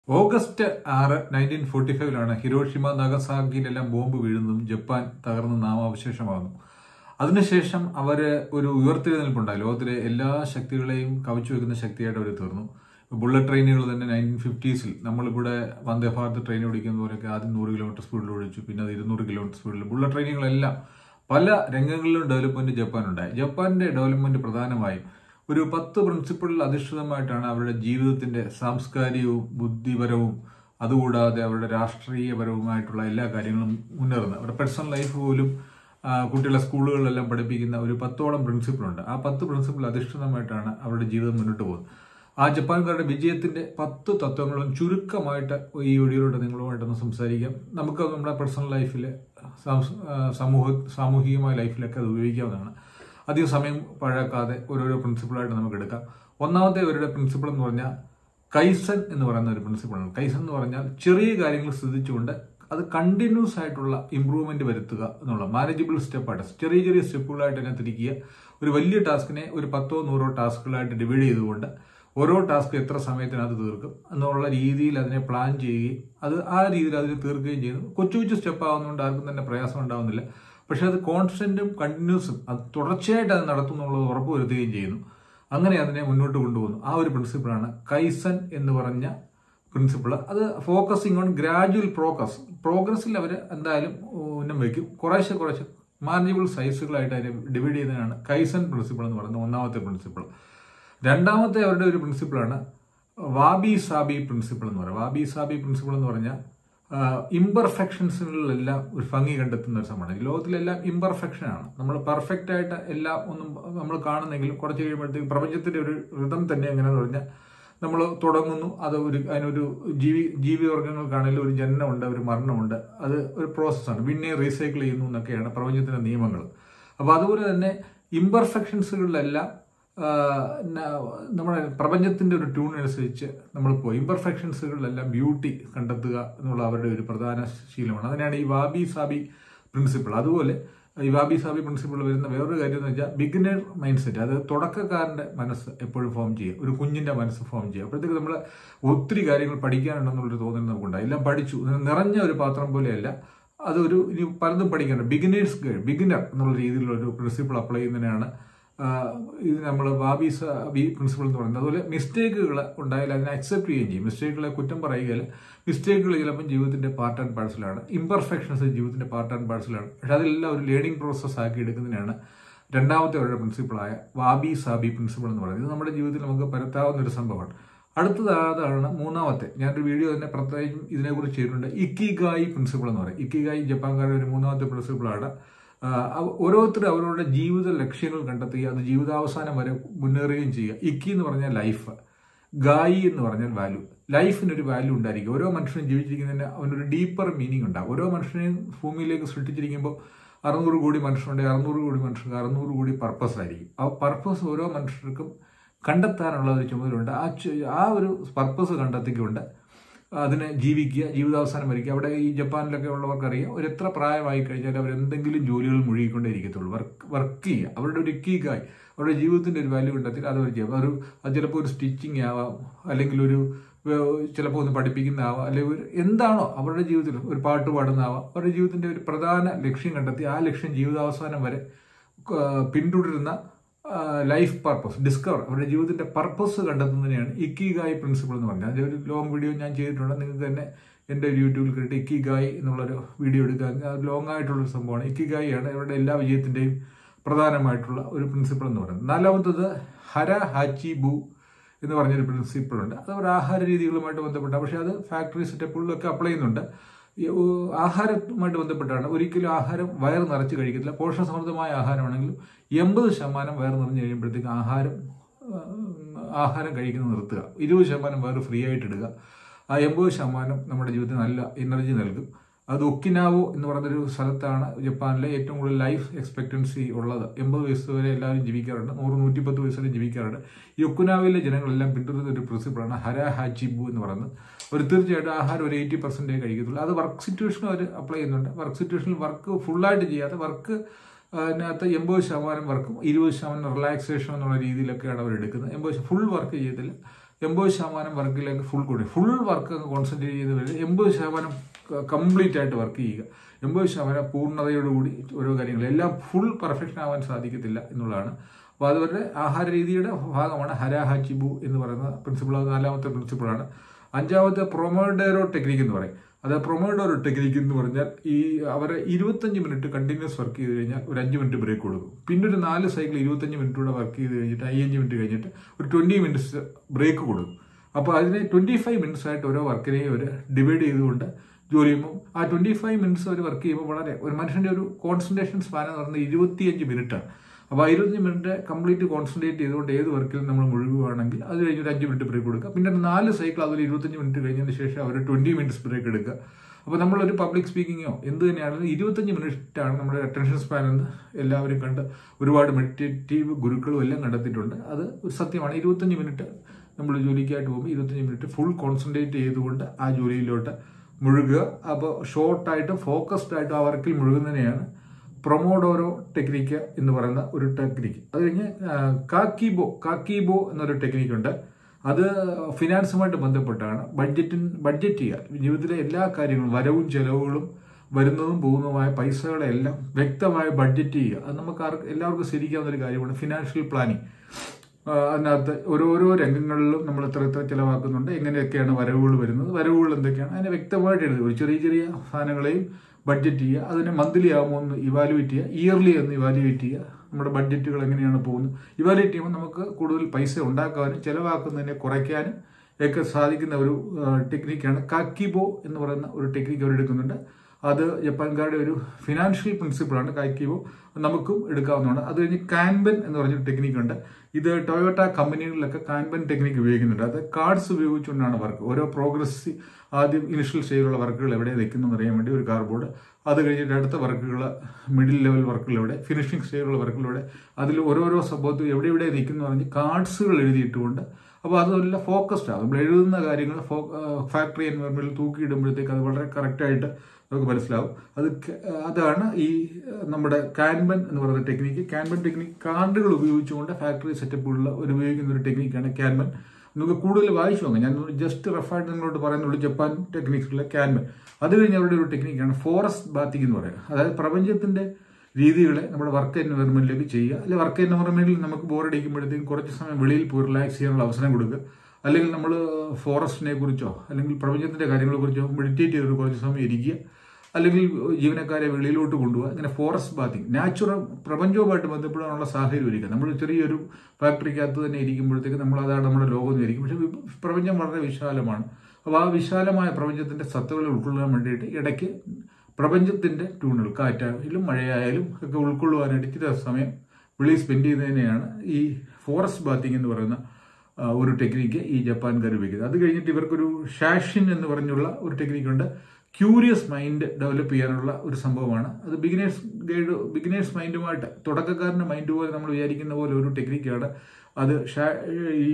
August ആറ് nineteen forty ഫൈവിലാണ് Hiroshima നഗസാക്കിയിലെല്ലാം ബോംബ് വീഴുന്നതും ജപ്പാൻ തകർന്ന് നാമാവശേഷമാകുന്നു അതിനുശേഷം അവര് ഒരു ഉയർത്തെഴുന്നേൽപ്പുണ്ടായി ലോകത്തിലെ എല്ലാ ശക്തികളെയും കവച്ചു വെക്കുന്ന ശക്തിയായിട്ട് അവർ തീർന്നു ബുള്ളറ്റ് ട്രെയിനുകൾ തന്നെ നയൻറ്റീൻ ഫിഫ്റ്റീസിൽ നമ്മളിവിടെ വന്ദേ ഭാരത് ട്രെയിൻ ഓടിക്കുന്ന പോലെയൊക്കെ ആദ്യം നൂറ് കിലോമീറ്റർ സ്പീഡിൽ ഓടിച്ചു പിന്നെ അത് ഇരുന്നൂറ് കിലോമീറ്റർ സ്പീഡിൽ ബുള്ളറ്റ് ട്രെയിനുകളെല്ലാം പല രംഗങ്ങളിലും ഡെവലപ്മെന്റ് ജപ്പാൻ ഉണ്ടായി ജപ്പാന്റെ ഡെവലപ്മെന്റ് പ്രധാനമായും ഒരു പത്ത് പ്രിൻസിപ്പിളിൽ അധിഷ്ഠിതമായിട്ടാണ് അവരുടെ ജീവിതത്തിന്റെ സാംസ്കാരികവും ബുദ്ധിപരവും അതുകൂടാതെ അവരുടെ രാഷ്ട്രീയപരവുമായിട്ടുള്ള എല്ലാ കാര്യങ്ങളും മുന്നേറുന്നത് അവരുടെ പേഴ്സണൽ ലൈഫ് പോലും ആ, കുട്ടികളെ സ്കൂളുകളിലെല്ലാം പഠിപ്പിക്കുന്ന ഒരു പത്തോളം പ്രിൻസിപ്പിളുണ്ട് ആ പത്ത് പ്രിൻസിപ്പിൾ അധിഷ്ഠിതമായിട്ടാണ് അവരുടെ ജീവിതം മുന്നോട്ട് പോകുന്നത് ആ ജപ്പാൻകാരുടെ വിജയത്തിന്റെ പത്ത് തത്വങ്ങളും ചുരുക്കമായിട്ട് ഈ വീഡിയോയിലൂടെ നിങ്ങളുമായിട്ടൊന്ന് സംസാരിക്കാം നമുക്ക് നമ്മുടെ പേഴ്സണൽ ലൈഫിൽ സമൂഹ സാമൂഹികമായ ലൈഫിലൊക്കെ അത് ഉപയോഗിക്കാവുന്നതാണ് അധികം സമയം പഴക്കാതെ ഓരോരോ പ്രിൻസിപ്പിളായിട്ട് നമുക്ക് എടുക്കാം ഒന്നാമത്തെ ഇവരുടെ പ്രിൻസിപ്പിൾ എന്ന് പറഞ്ഞാൽ കൈസൻ എന്ന് പറയുന്ന ഒരു പ്രിൻസിപ്പിളാണ് കൈസൻ എന്ന് പറഞ്ഞാൽ ചെറിയ കാര്യങ്ങൾ ശ്രദ്ധിച്ചുകൊണ്ട് അത് കണ്ടിന്യൂസ് ആയിട്ടുള്ള ഇമ്പ്രൂവ്മെന്റ് വരുത്തുക എന്നുള്ള മാനേജബിൾ സ്റ്റെപ്പായിട്ട് ചെറിയ ചെറിയ സ്റ്റെപ്പുകളായിട്ട് തന്നെ തിരിക്കുക ഒരു വലിയ ടാസ്കിനെ ഒരു പത്തോ നൂറോ ടാസ്കുകളായിട്ട് ഡിവൈഡ് ചെയ്തുകൊണ്ട് ഓരോ ടാസ്ക് എത്ര സമയത്തിനകത്ത് തീർക്കും എന്നുള്ള രീതിയിൽ അതിനെ പ്ലാൻ ചെയ്യുകയും അത് ആ രീതിയിൽ അതിന് തീർക്കുകയും ചെയ്യുന്നു കൊച്ചു കൊച്ചു സ്റ്റെപ്പ് ആവുന്നതുകൊണ്ട് ആർക്കും തന്നെ പ്രയാസം ഉണ്ടാവുന്നില്ല പക്ഷെ അത് കോൺസ്റ്റന്റും കണ്ടിന്യൂസും അത് തുടർച്ചയായിട്ട് അത് നടത്തും എന്നുള്ളത് ഉറപ്പുവരുത്തുകയും ചെയ്യുന്നു അങ്ങനെ അതിനെ മുന്നോട്ട് കൊണ്ടുപോകുന്നു ആ ഒരു പ്രിൻസിപ്പിളാണ് കൈസൻ എന്ന് പറഞ്ഞ പ്രിൻസിപ്പിൾ അത് ഫോക്കസിങ് ഓൺ ഗ്രാജുവൽ പ്രോഗ്രസ് പ്രോഗ്രസ്സിൽ അവർ എന്തായാലും ഉന്നം വയ്ക്കും കുറേശ്ശെ കുറേശ്ശെ മാനേജബിൾ സൈസുകളായിട്ട് അതിനെ ഡിവൈഡ് ചെയ്യുന്നതാണ് കൈസൻ പ്രിൻസിപ്പിൾ എന്ന് പറയുന്ന ഒന്നാമത്തെ പ്രിൻസിപ്പിൾ രണ്ടാമത്തെ അവരുടെ ഒരു പ്രിൻസിപ്പിളാണ് വാബി സാബി പ്രിൻസിപ്പിൾ എന്ന് പറയുന്നത് വാബി സാബി പ്രിൻസിപ്പിൾ എന്ന് പറഞ്ഞാൽ ഇംപെർഫെക്ഷൻസുകളിലെല്ലാം ഒരു ഭംഗി കണ്ടെത്തുന്ന ഒരു സംഭവമാണ് ഈ ലോകത്തിലെല്ലാം ഇംപെർഫെക്ഷൻ ആണ് നമ്മൾ പെർഫെക്റ്റ് ആയിട്ട് എല്ലാം ഒന്നും നമ്മൾ കാണുന്നെങ്കിലും കുറച്ച് കഴിയുമ്പോഴത്തേക്ക് പ്രപഞ്ചത്തിന്റെ ഒരു ഋതം തന്നെ എങ്ങനെയാന്ന് പറഞ്ഞാൽ നമ്മൾ തുടങ്ങുന്നു അത് ഒരു അതിനൊരു ജീവി ജീവിവർഗങ്ങൾക്കാണെങ്കിലും ഒരു ജനനമുണ്ട് ഒരു മരണമുണ്ട് അത് ഒരു പ്രോസസ്സാണ് പിന്നെ റീസൈക്കിൾ ചെയ്യുന്നു എന്നൊക്കെയാണ് പ്രപഞ്ചത്തിന്റെ നിയമങ്ങൾ അപ്പോൾ അതുപോലെ തന്നെ ഇംപെർഫെക്ഷൻസുകളിലെല്ലാം നമ്മുടെ പ്രപഞ്ചത്തിന്റെ ഒരു ട്യൂൺ അനുസരിച്ച് നമ്മൾ പോയി ഇംപെർഫെക്ഷൻസുകളിലെല്ലാം ബ്യൂട്ടി കണ്ടെത്തുക എന്നുള്ള അവരുടെ ഒരു പ്രധാന ശീലമാണ് അതിനാണ് ഈ വാബി സാബി പ്രിൻസിപ്പിൾ അതുപോലെ ഈ വാബി സാബി പ്രിൻസിപ്പിൾ വരുന്ന വേറൊരു കാര്യം എന്ന് വെച്ചാൽ ബിഗിനർ മൈൻഡ് സെറ്റ് അത് തുടക്കക്കാരന്റെ മനസ്സ് എപ്പോഴും ഫോം ചെയ്യുക ഒരു കുഞ്ഞിന്റെ മനസ്സ് ഫോം ചെയ്യുക അപ്പോഴത്തേക്ക് നമ്മൾ ഒത്തിരി കാര്യങ്ങൾ പഠിക്കാനുണ്ടെന്നുള്ളൊരു തോന്നൽ നമുക്കുണ്ടായി എല്ലാം പഠിച്ചു നിറഞ്ഞ ഒരു പാത്രം പോലെയല്ല അതൊരു ഇനി പലതും പഠിക്കാനുണ്ട് ബിഗിനേഴ്സ് ബിഗിനർ എന്നുള്ള രീതിയിലുള്ള ഒരു പ്രിൻസിപ്പിൾ അപ്ലൈ ചെയ്യുന്നതിനാണ് ഇത് നമ്മൾ വാബി സാബി പ്രിൻസിപ്പിൾ എന്ന് പറയുന്നത് അതുപോലെ മിസ്റ്റേക്കുകൾ ഉണ്ടായാൽ അതിനെ അക്സെപ്റ്റ് ചെയ്യുകയും ചെയ്യും മിസ്റ്റേക്കുകളെ കുറ്റം പറയുകയില്ല മിസ്റ്റേക്കുകൾ ചിലപ്പം ജീവിതത്തിന്റെ പാർട്ട് ആൻഡ് പാഴ്സലാണ് ഇംപെർഫെക്ഷൻസ് ജീവിതത്തിന്റെ പാർട്ട് ആൻഡ് പാഴ്സലാണ് പക്ഷെ അതെല്ലാം ഒരു ലേണിംഗ് പ്രോസസ് ആക്കി എടുക്കുന്നതിനാണ് രണ്ടാമത്തെ അവരുടെ പ്രിൻസിപ്പിളായ വാബി സാബി പ്രിൻസിപ്പിൾ എന്ന് പറയുന്നത് ഇത് നമ്മുടെ ജീവിതത്തിൽ നമുക്ക് പരത്താവുന്ന ഒരു സംഭവമാണ് അടുത്തത് അതാണ് മൂന്നാമത്തെ ഞാനൊരു വീഡിയോ തന്നെ പ്രത്യേകിച്ചും ഇതിനെക്കുറിച്ച് ചെയ്തിട്ടുണ്ട് ഇക്കിഗായി പ്രിൻസിപ്പിൾ എന്ന് പറയും ഇക്കിഗായി ജപ്പാൻകാരുടെ ഒരു മൂന്നാമത്തെ പ്രിൻസിപ്പിളാണ് ഓരോരുത്തരും അവരുടെ ജീവിത ലക്ഷ്യങ്ങൾ കണ്ടെത്തുക അത് ജീവിതാവസാനം വരെ മുന്നേറുകയും ചെയ്യുക ഇക്കി എന്ന് പറഞ്ഞാൽ ലൈഫ് ഗായി എന്ന് പറഞ്ഞാൽ വാല്യൂ ലൈഫിനൊരു വാല്യൂ ഉണ്ടായിരിക്കും ഓരോ മനുഷ്യനും ജീവിച്ചിരിക്കുന്നതിന് അവനൊരു ഡീപ്പർ മീനിങ് ഉണ്ടാകും ഓരോ മനുഷ്യനെയും ഭൂമിയിലേക്ക് സൃഷ്ടിച്ചിരിക്കുമ്പോൾ അറുന്നൂറ് കോടി മനുഷ്യരുണ്ടെങ്കിൽ അറുന്നൂറ് കോടി മനുഷ്യർക്ക് അറുന്നൂറ് കോടി പർപ്പസ് ആയിരിക്കും ആ പർപ്പസ് ഓരോ മനുഷ്യർക്കും കണ്ടെത്താനുള്ള ഒരു ചുമതലയുണ്ട് ആ ആ ഒരു പർപ്പസ് കണ്ടെത്തിക്കൊണ്ട് അതിനെ ജീവിക്കുക ജീവിതാവസാനം വരിക്കുക അവിടെ ഈ ജപ്പാനിലൊക്കെ ഉള്ളവർക്കറിയാം ഒരു എത്ര പ്രായമായി കഴിഞ്ഞാൽ അവർ എന്തെങ്കിലും ജോലികൾ മുഴുകിക്കൊണ്ടേ ഇരിക്കത്തുള്ളൂ വർക്ക് വർക്ക് ചെയ്യുക അവരുടെ ഒരു കീക്കായി അവരുടെ ജീവിതത്തിന്റെ ഒരു വാല്യൂ കണ്ടെത്തി അത് അവർ ചെയ്യാം ഒരു അത് ചിലപ്പോൾ ഒരു സ്റ്റിച്ചിങ് ആവാം അല്ലെങ്കിൽ ഒരു ചിലപ്പോൾ ഒന്ന് പഠിപ്പിക്കുന്നതാവാം അല്ലെങ്കിൽ ഒരു എന്താണോ അവരുടെ ജീവിതത്തിൽ ഒരു പാട്ട് പാടുന്നതാവാം അവരുടെ ജീവിതത്തിന്റെ ഒരു പ്രധാന ലക്ഷ്യം കണ്ടെത്തി ആ ലക്ഷ്യം ജീവിതാവസാനം വരെ പിന്തുടരുന്ന ലൈഫ് പർപ്പസ് ഡിസ്കവർ അവരുടെ ജീവിതത്തിന്റെ പർപ്പസ് കണ്ടെത്തുന്നതിനെയാണ് ഇക്കിഗായ് പ്രിൻസിപ്പിൾ എന്ന് പറഞ്ഞാൽ അതിന്റെ ഒരു ലോങ് വീഡിയോ ഞാൻ ചെയ്തിട്ടുണ്ട് നിങ്ങൾക്ക് തന്നെ എൻ്റെ യൂട്യൂബിൽ കണ്ടിട്ട് ഇക്കിഗായ് എന്നുള്ളൊരു വീഡിയോ എടുക്കുക ലോങ് ആയിട്ടുള്ളൊരു സംഭവമാണ് ഇക്കിഗായിയാണ് ഇവരുടെ എല്ലാ വിജയത്തിന്റെയും പ്രധാനമായിട്ടുള്ള ഒരു പ്രിൻസിപ്പിൾ എന്ന് പറയുന്നത് നാലാമത്തത് ഹര ഹാച്ചി ബു എന്ന് പറഞ്ഞൊരു പ്രിൻസിപ്പിൾ ഉണ്ട് അത് ഒരു ആഹാര രീതികളുമായിട്ട് ബന്ധപ്പെട്ട പക്ഷേ അത് ഫാക്ടറി സെറ്റപ്പുകളിലൊക്കെ അപ്ലൈ ചെയ്യുന്നുണ്ട് ആഹാരവുമായിട്ട് ബന്ധപ്പെട്ടാണ് ഒരിക്കലും ആഹാരം വയർ നിറച്ച് കഴിക്കത്തില്ല പോഷകസമൃദ്ധമായ ആഹാരമാണെങ്കിലും എൺപത് ശതമാനം വയർ നിറഞ്ഞു കഴിയുമ്പോഴത്തേക്ക് ആഹാരം ആഹാരം കഴിക്കുന്നത് നിർത്തുക ഇരുപത് ശതമാനം വയർ ഫ്രീ ആയിട്ട് ഇടുക ആ എൺപത് ശതമാനം നമ്മുടെ ജീവിതത്തിൽ നല്ല എനർജി നൽകും അത് ഒക്കിനാവോ എന്ന് പറയുന്നൊരു സ്ഥലത്താണ് ജപ്പാനിലെ ഏറ്റവും കൂടുതൽ ലൈഫ് എക്സ്പെക്ടൻസി ഉള്ളത് എൺപത് വയസ്സ് വരെ എല്ലാവരും ജീവിക്കാറുണ്ട് നൂറ് നൂറ്റിപ്പത്ത് വയസ്സ് വരെ ജീവിക്കാറുണ്ട് ഈ ഒക്കുനാവിലെ ജനങ്ങളെല്ലാം പിന്തുടരുന്ന ഒരു പ്രിൻസിപ്പിളാണ് ഹര ഹാജിബു എന്ന് പറയുന്നത് ഒരു തീർച്ചയായിട്ടും ആഹാരം ഒരു എയ്റ്റി പെർസെൻറ്റേ കഴിക്കത്തുള്ളൂ അത് വർക്ക് സിറ്റുവേഷനും അവർ അപ്ലൈ ചെയ്യുന്നുണ്ട് വർക്ക് സിറ്റുവേഷനിൽ വർക്ക് ഫുള്ളായിട്ട് ചെയ്യാതെ വർക്ക് അതിനകത്ത് എൺപത് ശതമാനം വർക്കും ഇരുപത് ശതമാനം റിലാക്സേഷൻ എന്നുള്ള രീതിയിലൊക്കെയാണ് അവർ എടുക്കുന്നത് എൺപത് ഫുൾ വർക്ക് ചെയ്യത്തില്ല എൺപത് ശതമാനം വർക്കിലേക്ക് ഫുൾ കൂടി ഫുൾ വർക്ക് കോൺസെൻട്രേറ്റ് ചെയ്ത് വരിക എൺപത് ശതമാനം കംപ്ലീറ്റ് ആയിട്ട് വർക്ക് ചെയ്യുക എൺപത് ശതമാനം പൂർണ്ണതയോടുകൂടി ഓരോ കാര്യങ്ങൾ എല്ലാം ഫുൾ പെർഫെക്ഷൻ ആവാൻ സാധിക്കത്തില്ല എന്നുള്ളതാണ് അപ്പോൾ അതുവരെ ആഹാര രീതിയുടെ ഭാഗമാണ് ഹരാഹാച്ചിബു എന്ന് പറയുന്ന പ്രിൻസിപ്പിൾ അത് നാലാമത്തെ പ്രിൻസിപ്പിളാണ് അഞ്ചാമത്തെ പ്രൊമോഡേറോ ടെക്നിക്ക് എന്ന് പറയും അത് പ്രൊമോഡോറോ ടെക്നിക്ക് എന്ന് പറഞ്ഞാൽ ഈ അവരെ ഇരുപത്തഞ്ച് മിനിറ്റ് കണ്ടിന്യൂസ് വർക്ക് ചെയ്ത് കഴിഞ്ഞാൽ ഒരു അഞ്ച് മിനിറ്റ് ബ്രേക്ക് കൊടുക്കും പിന്നെ ഒരു നാല് സൈക്കിൾ ഇരുപത്തഞ്ച് മിനിറ്റ് കൂടെ വർക്ക് ചെയ്ത് കഴിഞ്ഞിട്ട് അയ്യഞ്ച് മിനിറ്റ് കഴിഞ്ഞിട്ട് ഒരു ട്വൻറ്റി മിനിറ്റ്സ് ബ്രേക്ക് കൊടുക്കും അപ്പോൾ അതിനെ ട്വൻറ്റി ഫൈവ് മിനിറ്റ്സ് ആയിട്ട് ഓരോ വർക്കിനെയും അവർ ഡിവൈഡ് ചെയ്തുകൊണ്ട് ജോലി ചെയ്യുമ്പോൾ ആ ട്വൻറ്റി ഫൈവ് മിനിറ്റ്സ് അവർ വർക്ക് ചെയ്യുമ്പോൾ വളരെ ഒരു മനുഷ്യൻ്റെ ഒരു കോൺസെൻട്രേഷൻ സ്പാൻ എന്ന് പറയുന്നത് ഇരുപത്തിയഞ്ച് മിനിറ്റാണ് അപ്പോൾ ആ ഇരുപത്തഞ്ച് മിനിറ്റ് കംപ്ലീറ്റ് കോൺസെൻട്രേറ്റ് ചെയ്തുകൊണ്ട് ഏത് വർക്കിലും നമ്മൾ മുഴുകുകയാണെങ്കിൽ അത് കഴിഞ്ഞ് ഒരു അഞ്ച് മിനിറ്റ് ബ്രേക്ക് കൊടുക്കുക പിന്നെ ഒരു നാല് സൈക്കിൾ അതിൽ ഇരുപത്തഞ്ച് മിനിറ്റ് കഴിഞ്ഞതിന് ശേഷം അവർ ട്വൻറ്റി മിനിറ്റ്സ് ബ്രേക്ക് എടുക്കുക അപ്പോൾ നമ്മളൊരു പബ്ലിക് സ്പീക്കിങ്ങോ എന്ത് തന്നെയാണെങ്കിലും ഇരുപത്തഞ്ച് മിനിറ്റാണ് നമ്മുടെ അറ്റൻഷൻ സ്പാൻ എന്ന് എല്ലാവരും കണ്ട് ഒരുപാട് മെഡിറ്റേറ്റീവ് ഗുരുക്കളും എല്ലാം കണ്ടെത്തിയിട്ടുണ്ട് അത് ഒരു സത്യമാണ് ഇരുപത്തഞ്ച് മിനിറ്റ് നമ്മൾ ജോലിക്കായിട്ട് പോകുമ്പോൾ ഇരുപത്തഞ്ച് മിനിറ്റ് ഫുൾ കോൺസെൻട്രേറ്റ് ചെയ്തുകൊണ്ട് ആ ജോലിയിലോട്ട് മുഴുകുക അപ്പോൾ ഷോർട്ടായിട്ടും ഫോക്കസ്ഡ് ആയിട്ടും ആ വർക്കിൽ മുഴുകുന്നതിനെയാണ് പ്രൊമോഡോരോ ടെക്നിക്ക് എന്ന് പറയുന്ന ഒരു ടെക്നിക്ക് അത് കഴിഞ്ഞ് കാക്കിബോ കാക്കിബോ എന്നൊരു ടെക്നിക്കുണ്ട് അത് ഫിനാൻസുമായിട്ട് ബന്ധപ്പെട്ടാണ് ബഡ്ജറ്റിൻ ബഡ്ജറ്റ് ചെയ്യുക ജീവിതത്തിലെ എല്ലാ കാര്യങ്ങളും വരവും ചെലവുകളും വരുന്നതും പോകുന്നതുമായ പൈസകളെല്ലാം വ്യക്തമായി ബഡ്ജറ്റ് ചെയ്യുക അത് നമുക്ക് ആർക്ക് എല്ലാവർക്കും ശരിക്കാവുന്ന ഒരു കാര്യമാണ് ഫിനാൻഷ്യൽ പ്ലാനിങ് അതിനകത്ത് ഓരോരോ രംഗങ്ങളിലും നമ്മൾ എത്ര എത്ര ചിലവാക്കുന്നുണ്ട് എങ്ങനെയൊക്കെയാണ് വരവുകൾ വരുന്നത് വരവുകൾ എന്തൊക്കെയാണ് അതിനെ വ്യക്തമായിട്ട് എഴുതുക ഒരു ചെറിയ ചെറിയ സാധനങ്ങളെയും ബഡ്ജറ്റ് ചെയ്യുക അതിനെ മന്ത്ലി ആകുമോ എന്ന് ഇവാലുവേറ്റ് ചെയ്യുക ഇയർലി എന്ന് ഇവാലുവേറ്റ് ചെയ്യുക നമ്മുടെ ബഡ്ജറ്റുകൾ എങ്ങനെയാണ് പോകുന്നത് ഇവാലുവേറ്റ് ചെയ്യുമ്പോൾ നമുക്ക് കൂടുതൽ പൈസ ഉണ്ടാക്കാനും ചിലവാക്കുന്നതിനെ കുറയ്ക്കാനും ഒക്കെ സാധിക്കുന്ന ഒരു ടെക്നിക്കാണ് കാക്കിബോ എന്ന് പറയുന്ന ഒരു ടെക്നിക്ക് അവർ എടുക്കുന്നുണ്ട് അത് ജപ്പാൻകാരുടെ ഒരു ഫിനാൻഷ്യൽ പ്രിൻസിപ്പിളാണ് കാക്കിബോ നമുക്കും എടുക്കാവുന്നതാണ് അത് കഴിഞ്ഞ് കാൻബൻ എന്ന് പറഞ്ഞൊരു ടെക്നിക്കുണ്ട് ഇത് ടൊയോട്ട കമ്പനികളിലൊക്കെ കാൻബൻ ടെക്നിക്ക് ഉപയോഗിക്കുന്നുണ്ട് അത് കാർഡ്സ് ഉപയോഗിച്ചുകൊണ്ടാണ് വർക്ക് ഓരോ പ്രോഗ്രസ് ആദ്യം ഇനിഷ്യൽ സ്റ്റേജിലുള്ള വർക്കുകൾ എവിടെ നിൽക്കുന്നു അറിയാൻ വേണ്ടി ഒരു കാർബോർഡ് അത് കഴിഞ്ഞിട്ട് അടുത്ത വർക്കുകൾ മിഡിൽ ലെവൽ വർക്കുകൾ എവിടെ ഫിനിഷിംഗ് സ്റ്റേജിലുള്ള വർക്കുകൾ എവിടെ അതിൽ ഓരോരോ സംഭവത്തും എവിടെ എവിടെ നിൽക്കുന്നു പറഞ്ഞ് കാർഡ്സുകൾ എഴുതിയിട്ടുകൊണ്ട് അപ്പോൾ അതെല്ലാം ഫോക്കസ്ഡ് ആകും നമ്മൾ എഴുതുന്ന കാര്യങ്ങൾ ഫാക്ടറി എൻവയറമെന്റിൽ തൂക്കിയിടുമ്പോഴത്തേക്ക് അത് വളരെ കറക്റ്റായിട്ട് നമുക്ക് മനസ്സിലാവും അത് അതാണ് ഈ നമ്മുടെ കാൻബൻ എന്ന് പറയുന്ന ടെക്നിക്ക് കാൻബൻ ടെക്നിക്ക് കാർഡുകൾ ഉപയോഗിച്ചുകൊണ്ട് ഫാക്ടറി സെറ്റപ്പുകളിൽ ഒരു ഉപയോഗിക്കുന്ന ഒരു ടെക്നിക്കാണ് കാൻബൻ നമുക്ക് കൂടുതൽ വായിച്ചു നോക്കാം ഞാൻ ജസ്റ്റ് റഫായിട്ട് നിങ്ങളോട് പറയുന്നുള്ളൂ ജപ്പാൻ ടെക്നിക്സിലെ കാൻബൻ അത് കഴിഞ്ഞ് അവരുടെ ഒരു ടെക്നിക്കാണ് ഫോറസ്റ്റ് ബാത്തിങ് എന്ന് പറയുന്നത് അതായത് പ്രപഞ്ചത്തിന്റെ രീതികളെ നമ്മുടെ വർക്ക് എൻവയറമെന്റിലേക്ക് ചെയ്യുക അല്ലെങ്കിൽ വർക്ക് എൻവയറമെന്റിൽ നമുക്ക് ബോറടിക്കുമ്പോഴത്തേക്കും കുറച്ച് സമയം വെളിയിൽ പോയി റിലാക്സ് ചെയ്യാനുള്ള അവസരം കൊടുക്കുക അല്ലെങ്കിൽ നമ്മൾ ഫോറസ്റ്റിനെ കുറിച്ചോ അല്ലെങ്കിൽ പ്രപഞ്ചത്തിന്റെ കാര്യങ്ങളെ കുറിച്ചോ മെഡിറ്റേറ്റ് ചെയ്ത് കുറച്ച് സമയം ഇരിക്കുക അല്ലെങ്കിൽ ജീവനക്കാരെ വെളിയിലോട്ട് കൊണ്ടുപോകുക അങ്ങനെ ഫോറസ്റ്റ് ബാത്തിങ് നാച്ചുറൽ പ്രപഞ്ചവുമായിട്ട് ബന്ധപ്പെടാനുള്ള സാഹചര്യം ഒരുക്കുക നമ്മൾ ചെറിയൊരു ഫാക്ടറിക്കകത്ത് തന്നെ ഇരിക്കുമ്പോഴത്തേക്ക് നമ്മൾ അതാണ് നമ്മുടെ ലോകം എന്നിരിക്കും പക്ഷെ പ്രപഞ്ചം വളരെ വിശാലമാണ് അപ്പോൾ ആ വിശാലമായ പ്രപഞ്ചത്തിന്റെ സത്തകളെ ഉൾക്കൊള്ളാൻ വേണ്ടിയിട്ട് ഇടയ്ക്ക് പ്രപഞ്ചത്തിന്റെ ട്യൂണുകൾ കാറ്റായാലും മഴയായാലും ഒക്കെ ഉൾക്കൊള്ളുവാനായിട്ട് ഇച്ചിരി സമയം വെളിയിൽ സ്പെൻഡ് ചെയ്യുന്നതിനെയാണ് ഈ ഫോറസ്റ്റ് ബാത്തിങ് എന്ന് പറയുന്ന ഒരു ടെക്നിക്ക് ഈ ജപ്പാൻകാർ ഉപയോഗിക്കുന്നത് അത് കഴിഞ്ഞിട്ട് ഇവർക്കൊരു ഷാഷിൻ എന്ന് പറഞ്ഞുള്ള ഒരു ടെക്നിക്കുണ്ട് ക്യൂരിയസ് മൈൻഡ് ഡെവലപ്പ് ചെയ്യാനുള്ള ഒരു സംഭവമാണ് അത് ബിഗിനേഴ്സ് ഗൈഡ് ബിഗിനേഴ്സ് മൈൻഡുമായിട്ട് തുടക്കക്കാരൻ്റെ മൈൻഡ് പോലെ നമ്മൾ വിചാരിക്കുന്ന പോലെ ഒരു ടെക്നിക്കാണ് അത് ഈ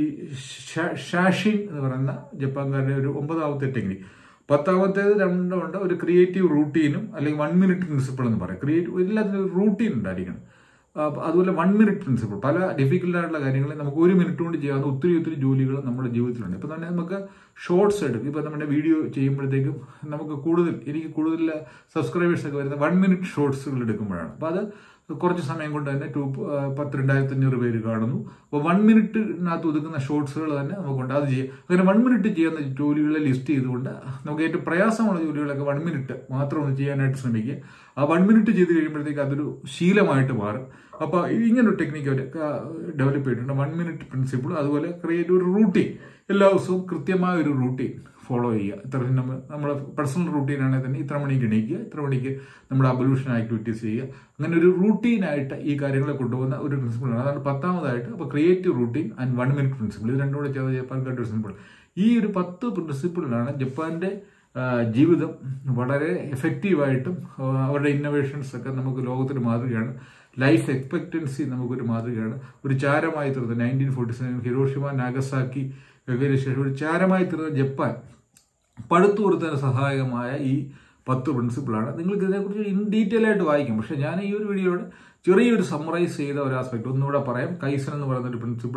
ഷാഷിൻ എന്ന് പറയുന്ന ജപ്പാൻകാരുടെ ഒരു ഒമ്പതാമത്തെ ടെക്നിക്ക് പത്താമത്തേത് രണ്ടുണ്ട് ഒരു ക്രിയേറ്റീവ് റൂട്ടീനും അല്ലെങ്കിൽ വൺ മിനിറ്റ് പ്രിൻസിപ്പിൾ എന്ന് പറയും ക്രിയേറ്റീവ് എല്ലാത്തിനും ഒരു റൂട്ടീൻ ഉണ്ടായിരിക്കണം അതുപോലെ വൺ മിനിറ്റ് പ്രിൻസിപ്പിൾ പല ഡിഫിക്കൽട്ട് ആയിട്ടുള്ള കാര്യങ്ങൾ നമുക്ക് ഒരു മിനിറ്റ് കൊണ്ട് ചെയ്യാവുന്ന ഒത്തിരി ഒത്തിരി ജോലികൾ നമ്മുടെ ജീവിതത്തിലുണ്ട് ഇപ്പം തന്നെ നമുക്ക് ഷോർട്സ് എടുക്കും ഇപ്പം നമ്മുടെ വീഡിയോ ചെയ്യുമ്പോഴത്തേക്കും നമുക്ക് കൂടുതൽ എനിക്ക് കൂടുതൽ സബ്സ്ക്രൈബേഴ്സ് ഒക്കെ വരുന്ന വൺ മിനിറ്റ് ഷോർട്സുകൾ എടുക്കുമ്പോഴാണ് അപ്പോൾ അത് കുറച്ച് സമയം കൊണ്ട് തന്നെ ടു പത്ത് രണ്ടായിരത്തി അഞ്ഞൂറ് പേര് കാണുന്നു അപ്പോൾ വൺ മിനിറ്റിനകത്ത് ഒതുക്കുന്ന ഷോർട്സുകൾ തന്നെ നമുക്കുണ്ട് അത് ചെയ്യാം അങ്ങനെ വൺ മിനിറ്റ് ചെയ്യുന്ന ജോലികളെ ലിസ്റ്റ് ചെയ്തുകൊണ്ട് നമുക്ക് ഏറ്റവും പ്രയാസമുള്ള ജോലികളൊക്കെ വൺ മിനിറ്റ് മാത്രം ഒന്ന് ചെയ്യാനായിട്ട് ശ്രമിക്കുക ആ വൺ മിനിറ്റ് ചെയ്ത് കഴിയുമ്പോഴത്തേക്ക് അതൊരു ശീലമായിട്ട് മാറും അപ്പോൾ ഇങ്ങനെ ഒരു ടെക്നിക്ക് അവർ ഡെവലപ്പ് ചെയ്തിട്ടുണ്ട് വൺ മിനിറ്റ് പ്രിൻസിപ്പിൾ അതുപോലെ ക്രിയേറ്റ് ഒരു റൂട്ടീൻ എല്ലാ ദിവസവും കൃത്യമായ ഒരു റൂട്ടീൻ ഫോളോ ചെയ്യുക ഇത്ര നമ്മൾ നമ്മുടെ പേഴ്സണൽ റൂട്ടീൻ ആണെങ്കിൽ തന്നെ ഇത്ര മണിക്ക് എണീക്കുക ഇത്ര മണിക്ക് നമ്മുടെ അബല്യൂഷൻ ആക്ടിവിറ്റീസ് ചെയ്യുക അങ്ങനെ ഒരു റൂട്ടീനായിട്ട് ഈ കാര്യങ്ങളെ കൊണ്ടുപോകുന്ന ഒരു പ്രിൻസിപ്പിളാണ് അതാണ് പത്താമതായിട്ട് അപ്പോൾ creative routine and one minute principle ഇത് രണ്ടും കൂടെ ചേർത്ത് ജപ്പാൻകാരുടെ പ്രിൻസിപ്പിൾ ഈ ഒരു പത്ത് പ്രിൻസിപ്പിളിലാണ് ജപ്പാന്റെ ജീവിതം വളരെ എഫക്റ്റീവായിട്ടും അവരുടെ ഇന്നോവേഷൻസ് ഒക്കെ നമുക്ക് ലോകത്തിന് മാതൃകയാണ് ലൈഫ് എക്സ്പെക്റ്റൻസി നമുക്കൊരു മാതൃകയാണ് ഒരു ചാരമായി തീർന്ന nineteen forty seven Hiroshima Nagasaki ഒക്കെ ശേഷം ഒരു ചാരമായി തീർന്ന ജപ്പാൻ പടുത്തുകൊടുത്തതിന് സഹായകമായ ഈ പത്ത് പ്രിൻസിപ്പിളാണ് നിങ്ങൾക്ക് ഇതിനെക്കുറിച്ച് ഇൻ ഡീറ്റെയിൽ ആയിട്ട് വായിക്കും പക്ഷെ ഞാൻ ഈ ഒരു വീഡിയോയുടെ ചെറിയൊരു സമ്മറൈസ് ചെയ്ത ഒരു ആസ്പെക്ട് ഒന്നുകൂടെ പറയാം കൈസൻ എന്ന് പറയുന്ന ഒരു പ്രിൻസിപ്പിൾ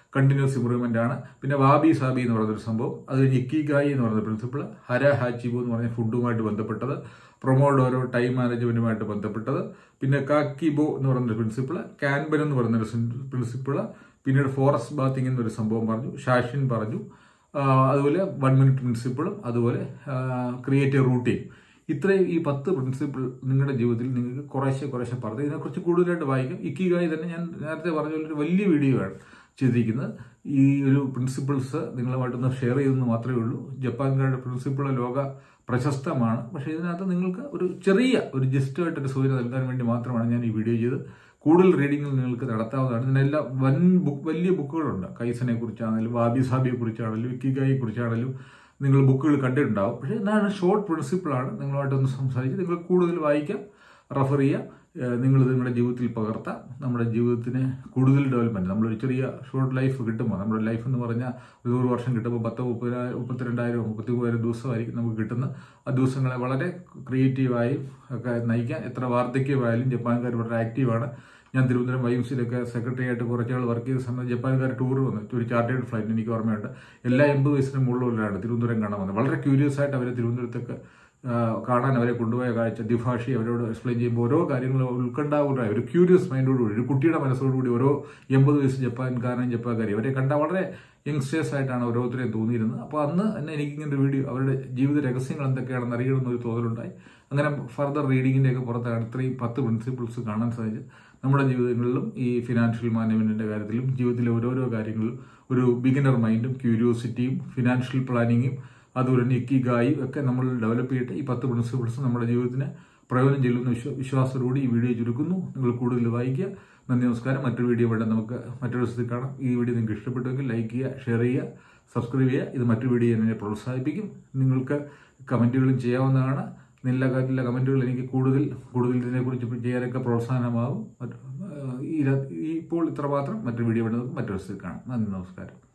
കണ്ടിന്യൂസ് ഇമ്പ്രൂവ്മെന്റ് ആണ് പിന്നെ വാബി സാബി എന്ന് പറയുന്നൊരു സംഭവം അത് കഴിഞ്ഞ് ഇക്കിഗായി എന്ന് പറയുന്ന പ്രിൻസിപ്പിൾ ഹര ഹാച്ചിബു എന്ന് പറഞ്ഞ ഫുഡുമായിട്ട് ബന്ധപ്പെട്ടത് പ്രൊമോഡോരോ ടൈം മാനേജ്മെന്റുമായിട്ട് ബന്ധപ്പെട്ടത് പിന്നെ കാക്കിബോ എന്ന് പറയുന്ന പ്രിൻസിപ്പിൾ കാൻബൻ എന്ന് പറയുന്ന പ്രിൻസിപ്പിൾ പിന്നീട് ഫോറസ്റ്റ് ബാത്തിങ് എന്നൊരു സംഭവം പറഞ്ഞു ഷാഷിൻ പറഞ്ഞു ആ, അതുപോലെ വൺ മിനിറ്റ് പ്രിൻസിപ്പിളും അതുപോലെ ക്രിയേറ്റീവ് റൂട്ടീൻ ഇത്രയും ഈ പത്ത് പ്രിൻസിപ്പിൾ നിങ്ങളുടെ ജീവിതത്തിൽ നിങ്ങൾക്ക് കുറേശ്ശെ കുറേശ്ശെ പറഞ്ഞു ഇതിനെക്കുറിച്ച് കൂടുതലായിട്ട് വായിക്കും ഇക്കിഗായി തന്നെ ഞാൻ നേരത്തെ പറഞ്ഞ പോലെ ഒരു വലിയ വീഡിയോ ആണ് ചെയ്തിരിക്കുന്നത് ഈ ഒരു പ്രിൻസിപ്പിൾസ് നിങ്ങളുമായിട്ടൊന്ന് ഷെയർ ചെയ്തെന്ന് മാത്രമേ ഉള്ളൂ ജപ്പാൻകാരുടെ പ്രിൻസിപ്പിൾ ലോക പ്രശസ്തമാണ് പക്ഷേ ഇതിനകത്ത് നിങ്ങൾക്ക് ഒരു ചെറിയ ഒരു ജസ്റ്റുമായിട്ടൊരു സൂചന നൽകാൻ വേണ്ടി മാത്രമാണ് ഞാൻ ഈ വീഡിയോ ചെയ്ത് കൂടുതൽ റീഡിങ്ങുകൾ നിങ്ങൾക്ക് നടത്താവുന്നതാണ് ഇതിനെല്ലാം വൻ ബുക്ക് വലിയ ബുക്കുകളുണ്ട് കൈസനെ കുറിച്ചാണെങ്കിലും വാബി സാബിയെ കുറിച്ചാണെങ്കിലും ഇക്കിഗായെ കുറിച്ചാണെങ്കിലും നിങ്ങൾ ബുക്കുകൾ കണ്ടിട്ടുണ്ടാവും പക്ഷേ എന്താണ് ഷോർട്ട് പ്രിൻസിപ്പിളാണ് നിങ്ങളുമായിട്ടൊന്ന് സംസാരിച്ച് നിങ്ങൾ കൂടുതൽ വായിക്കാം റെഫർ ചെയ്യാം ഏഹ് നിങ്ങൾ ഇത് നിങ്ങളുടെ ജീവിതത്തിൽ പകർത്താം നമ്മുടെ ജീവിതത്തിന് കൂടുതൽ ഡെവലപ്മെന്റ് നമ്മളൊരു ചെറിയ ഷോർട്ട് ലൈഫ് കിട്ടുമ്പോൾ നമ്മുടെ ലൈഫ് എന്ന് പറഞ്ഞാൽ ഒരു നൂറ് വർഷം കിട്ടുമ്പോൾ പത്ത് മുപ്പതിനായിരം മുപ്പത്തിരണ്ടായിരം മുപ്പത്തി മൂവായിരം ദിവസമായിരിക്കും നമുക്ക് കിട്ടുന്ന ആ ദിവസങ്ങളെ വളരെ ക്രിയേറ്റീവായി ഒക്കെ നയിക്കാൻ എത്ര വാർദ്ധക്യമായാലും ജപ്പാൻകാർ വളരെ ആക്റ്റീവാണ് ഞാൻ തിരുവനന്തപുരം വൈംസിലൊക്കെ സെക്രട്ടറി ആയിട്ട് കുറച്ചാൾ വർക്ക് ചെയ്ത സമയത്ത് ജപ്പാൻകാർ ടൂർ വന്നു ഒരു ചാർട്ടേഡ് ഫ്ലൈറ്റ് എനിക്ക് ഓർമ്മയുണ്ട് എല്ലാ എൺപത് വയസ്സിനും മുകളിലുള്ളവരാണ് തിരുവനന്തപുരം കാണാൻ വന്നത് വളരെ ക്യൂരിയസ് ആയിട്ട് അവരെ തിരുവനന്തപുരത്തൊക്കെ ആ, കാണാൻ അവരെ കൊണ്ടുപോയ കാഴ്ച ദ്വിഭാഷി അവരോട് എക്സ്പ്ലെയിൻ ചെയ്യുമ്പോൾ ഓരോ കാര്യങ്ങളും ഉൾക്കണ്ടാവുന്ന ഒരു ക്യൂരിയസ് മൈൻഡോടുകൂടി ഒരു കുട്ടിയുടെ മനസ്സോടുകൂടി ഓരോ എൺപത് വയസ്സ് ജപ്പാൻകാരനും ജപ്പാൻകാരി അവരെ കണ്ട വളരെ യങ്സ്റ്റേഴ്സ് ആയിട്ടാണ് ഓരോരുത്തരെയും തോന്നിയിരുന്നത് അപ്പോൾ അന്ന് തന്നെ എനിക്ക് ഇങ്ങനെ ഒരു വീഡിയോ അവരുടെ ജീവിത രഹസ്യങ്ങൾ എന്തൊക്കെയാണെന്ന് അറിയണമെന്ന് ഒരു തോന്നലുണ്ടായി അങ്ങനെ ഫർദർ റീഡിങ്ങിന്റെ ഒക്കെ പുറത്താണ് ഇത്രയും പത്ത് പ്രിൻസിപ്പിൾസ് കാണാൻ സാധിച്ചത് നമ്മുടെ ജീവിതങ്ങളിലും ഈ ഫിനാൻഷ്യൽ മാനേജ്മെന്റിന്റെ കാര്യത്തിലും ജീവിതത്തിലെ ഓരോരോ കാര്യങ്ങളിലും ഒരു ബിഗിനർ മൈൻഡും ക്യൂരിയോസിറ്റിയും ഫിനാൻഷ്യൽ പ്ലാനിങ്ങും അതുപോലെ തന്നെ ഇക്കിഗായും ഒക്കെ നമ്മൾ ഡെവലപ്പ് ചെയ്തിട്ട് ഈ പത്ത് പ്രിൻസിപ്പിൾസ് നമ്മുടെ ജീവിതത്തിന് പ്രയോജനം ചെല്ലുന്ന വിശ്വ വിശ്വാസത്തോടുകൂടി ഈ വീഡിയോ ചുരുക്കുന്നു നിങ്ങൾ കൂടുതൽ വായിക്കുക നന്ദി നമസ്കാരം മറ്റൊരു വീഡിയോ വേണ്ട നമുക്ക് മറ്റൊരു ദിവസത്തിൽ കാണാം ഈ വീഡിയോ നിങ്ങൾക്ക് ഇഷ്ടപ്പെട്ടുവെങ്കിൽ ലൈക്ക് ചെയ്യുക ഷെയർ ചെയ്യുക സബ്സ്ക്രൈബ് ചെയ്യുക ഇത് മറ്റൊരു വീഡിയോ എന്നെ പ്രോത്സാഹിപ്പിക്കും നിങ്ങൾക്ക് കമൻറ്റുകളും ചെയ്യാവുന്നതാണ് നല്ല കാര്യത്തിലുള്ള കമൻറ്റുകൾ എനിക്ക് കൂടുതൽ കൂടുതൽ ഇതിനെക്കുറിച്ച് ചെയ്യാനൊക്കെ പ്രോത്സാഹനമാകും മറ്റ്, ആ, ഈ ര- ഈ ഇപ്പോൾ ഇത്ര മാത്രം മറ്റൊരു വീഡിയോ വേണ്ടത് മറ്റൊരു ദിവസത്തിൽ കാണാം നന്ദി നമസ്കാരം